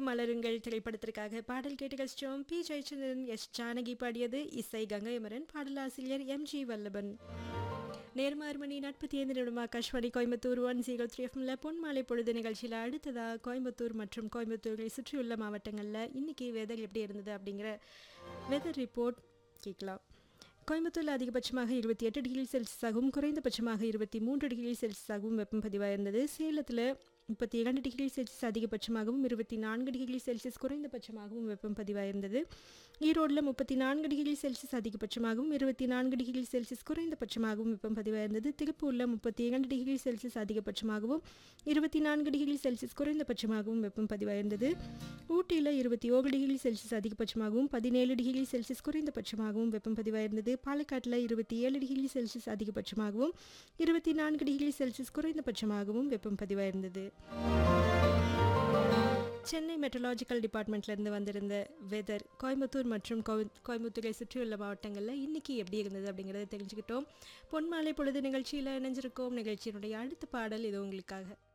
மலருங்கள் திரைப்படத்திற்காக பாடல் கேட்டு கஷ்டம் பி ஜெயச்சந்திரன் எஸ் ஜானகி பாடியது இசை கங்கையமரன் பாடலாசிரியர் எம் ஜி வல்லபன் நேர்மார்மணி நாற்பத்தி ஐந்து நிமிடம் Akashvani Coimbatore one zero three எஃப்எம்ல பொன்மாலை பொழுது நிகழ்ச்சியில் அடுத்ததாக கோயம்புத்தூர் மற்றும் கோயம்புத்தூரை சுற்றியுள்ள மாவட்டங்களில் இன்னைக்கு வெதர் எப்படி இருந்தது அப்படிங்கிற வெதர் ரிப்போர்ட் கேட்கலாம் கோயம்புத்தூரில் அதிகபட்சமாக இருபத்தி எட்டு டிகிரி செல்சியஸாகவும் குறைந்தபட்சமாக இருபத்தி மூன்று டிகிரி செல்சியஸாகவும் வெப்பம் பதிவாயிருந்தது சேலத்தில் முப்பத்தி இரண்டு டிகிரி செல்சியஸ் அதிகபட்சமாகவும் இருபத்தி நான்கு டிகிரி செல்சியஸ் குறைந்தபட்சமாகவும் வெப்பம் பதிவாயிருந்தது ஈரோடில் முப்பத்தி நான்கு டிகிரி செல்சியஸ் அதிகபட்சமாகவும் இருபத்தி நான்கு டிகிரி செல்சியஸ் குறைந்தபட்சமாகவும் வெப்பம் பதிவாயிருந்தது திருப்பூரில் முப்பத்தி இரண்டு டிகிரி செல்சியஸ் அதிகபட்சமாகவும் இருபத்தி நான்கு டிகிரி செல்சியஸ் குறைந்தபட்சமாகவும் வெப்பம் பதிவாயிருந்தது ஊட்டியில் இருபத்தி ஓரு டிகிரி செல்சியஸ் அதிகபட்சமாகவும் பதினேழு டிகிரி செல்சியஸ் குறைந்தபட்சமாகவும் வெப்பம் பதிவாயிருந்தது பாலக்காட்டில் இருபத்தி ஏழு டிகிரி செல்சியஸ் அதிகபட்சமாகவும் இருபத்தி நான்கு டிகிரி செல்சியஸ் குறைந்தபட்சமாகவும் வெப்பம் பதிவாயிருந்தது சென்னை மெட்ரலாஜிக்கல் டிபார்ட்மெண்ட்லேருந்து வந்திருந்த வெதர் கோயம்புத்தூர் மற்றும் கோய- கோயம்புத்தூரை சுற்றியுள்ள மாவட்டங்களில் இன்னைக்கு எப்படி இருந்தது அப்படிங்கிறத தெரிஞ்சுக்கிட்டோம் பொன்மாலை பொழுது நிகழ்ச்சியில் இணைஞ்சிருக்கோம் நிகழ்ச்சியினுடைய அடுத்த பாடல் இது உங்களுக்காக